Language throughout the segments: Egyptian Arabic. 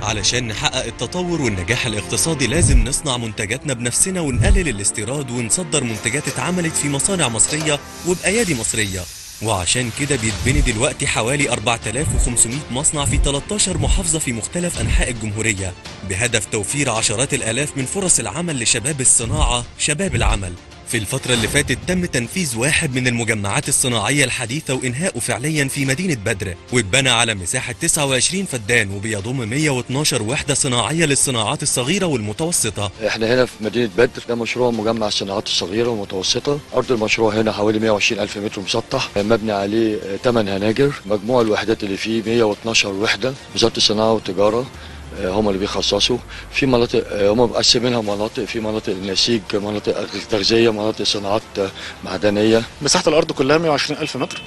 علشان نحقق التطور والنجاح الاقتصادي لازم نصنع منتجاتنا بنفسنا ونقلل الاستيراد ونصدر منتجات اتعملت في مصانع مصرية وبأيادي مصرية وعشان كده بيتبني دلوقتي حوالي 4500 مصنع في 13 محافظة في مختلف أنحاء الجمهورية بهدف توفير عشرات الآلاف من فرص العمل لشباب الصناعة شباب العمل في الفترة اللي فاتت تم تنفيذ واحد من المجمعات الصناعية الحديثة وإنهائه فعليا في مدينة بدر واتبنى على مساحة 29 فدان وبيضم 112 وحدة صناعية للصناعات الصغيرة والمتوسطة احنا هنا في مدينة بدر ده مشروع مجمع الصناعات الصغيرة والمتوسطة أرض المشروع هنا حوالي 120 ألف متر مسطح مبني عليه 8 هناجر مجموع الوحدات اللي فيه 112 وحدة وزارة الصناعة والتجارة هم اللي بيخصصوا في مناطق هم مقسمينها مناطق في مناطق النسيج مناطق التغذية مناطق صناعات معدنية مساحة الأرض كلها 120 ألف متر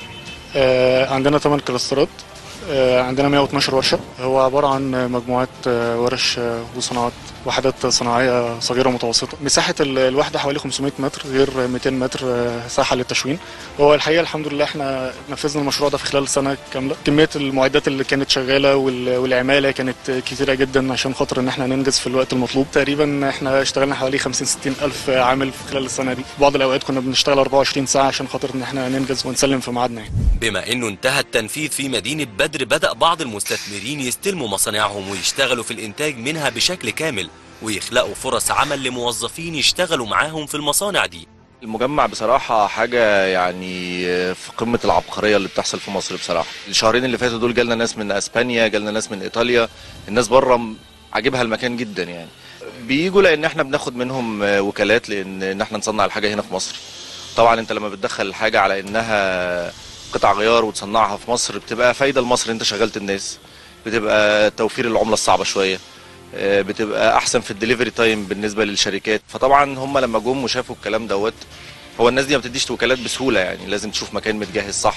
آه، عندنا 8 كلاسترات آه، عندنا 112 ورشة هو عبارة عن مجموعات آه، ورش آه، وصناعات وحدات صناعية صغيرة ومتوسطة مساحة ال- الوحدة حوالي 500 متر غير 200 متر آه، ساحة للتشوين هو الحقيقة الحمد لله احنا نفذنا المشروع ده في خلال سنة كاملة كمية المعدات اللي كانت شغالة وال- والعمالة كانت كتيرة جدا عشان خاطر ان احنا ننجز في الوقت المطلوب تقريبا احنا اشتغلنا حوالي 50 60 ألف عامل في خلال السنة دي في بعض الأوقات كنا بنشتغل 24 ساعة عشان خاطر ان احنا ننجز ونسلم في ميعادنا يعني. بما انه انتهى التنفيذ في مدينة بدر بدأ بعض المستثمرين يستلموا مصانعهم ويشتغلوا في الانتاج منها بشكل كامل ويخلقوا فرص عمل لموظفين يشتغلوا معاهم في المصانع دي المجمع بصراحة حاجة يعني في قمة العبقرية اللي بتحصل في مصر بصراحة الشهرين اللي فاتوا دول جالنا ناس من اسبانيا جالنا ناس من ايطاليا الناس بره م- عاجبها المكان جدا يعني بيجوا لان احنا بناخد منهم وكالات لان ان احنا نصنع الحاجة هنا في مصر طبعا انت لما بتدخل الحاجة على انها قطع غيار وتصنعها في مصر بتبقى فايدة لمصر انت شغلت الناس بتبقى توفير العملة الصعبة شوية آه، بتبقى احسن في الدليفري تايم بالنسبه للشركات فطبعا هم لما جم وشافوا الكلام دوت هو الناس دي ما بتديش وكالات بسهوله يعني لازم تشوف مكان متجهز صح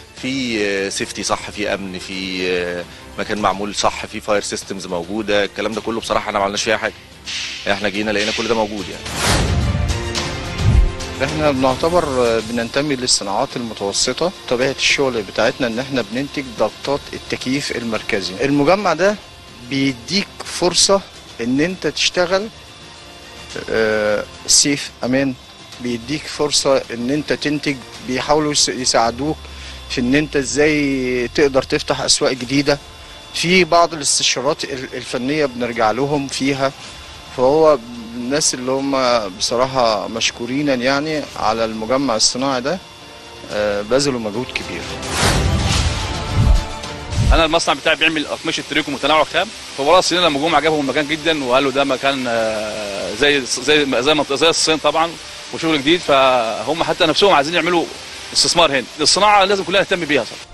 في سيفتي صح في امن في آه، مكان معمول صح في فاير سيستمز موجوده الكلام ده كله بصراحه احنا ما عملناش فيها حاجه احنا جينا لقينا كل ده موجود يعني احنا بنعتبر بننتمي للصناعات المتوسطة طبيعة الشغل بتاعتنا ان احنا بننتج ضغطات التكييف المركزي المجمع ده بيديك فرصة ان انت تشتغل آه، سيف امان بيديك فرصة ان انت تنتج بيحاولوا يس- يساعدوك في ان انت ازاي تقدر تفتح اسواق جديدة في بعض الاستشارات ال- الفنية بنرجع لهم فيها فهو الناس اللي هم بصراحة مشكورين يعني على المجمع الصناعي ده آه، بذلوا مجهود كبير انا المصنع بتاعي بيعمل اقمشه تريكو متنوع خام فورا الصين لما جم عجبهم المكان جدا وقالوا ده مكان آه، زي زي زي منطقه زي الصين طبعا وشغل جديد فهم حتى نفسهم عايزين يعملوا استثمار هنا الصناعه لازم كلنا نهتم بيها صراحه